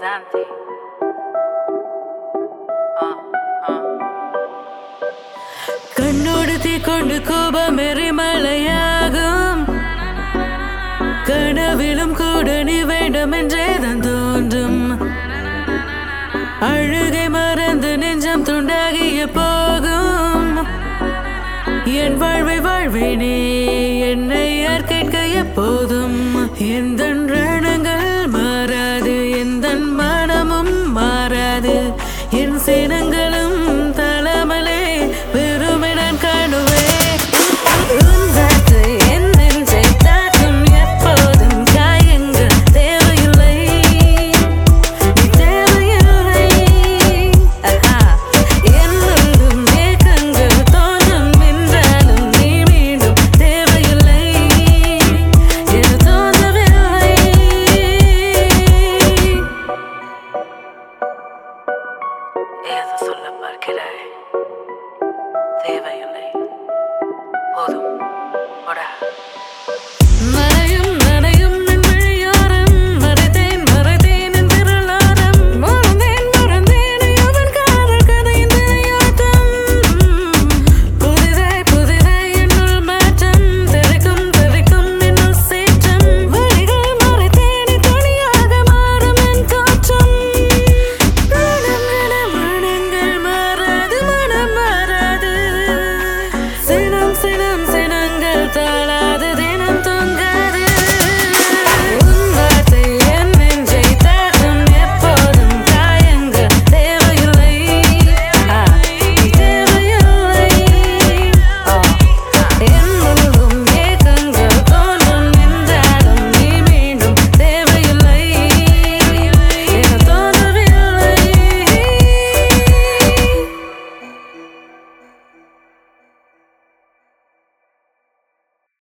Zante. Uh, uh. கண்ணோடு தீ கொண்டு கோபம் எரிமலையாகும் கனவிலும் கூட நீ வேண்டும் என்றே தான் தோன்றும் அழுகை மறந்து நெஞ்சம் துண்டாகிய போகும் என் வாழ்வை வாழ்வேனே என்னை யார் கேட்க எப்போதும் எந்த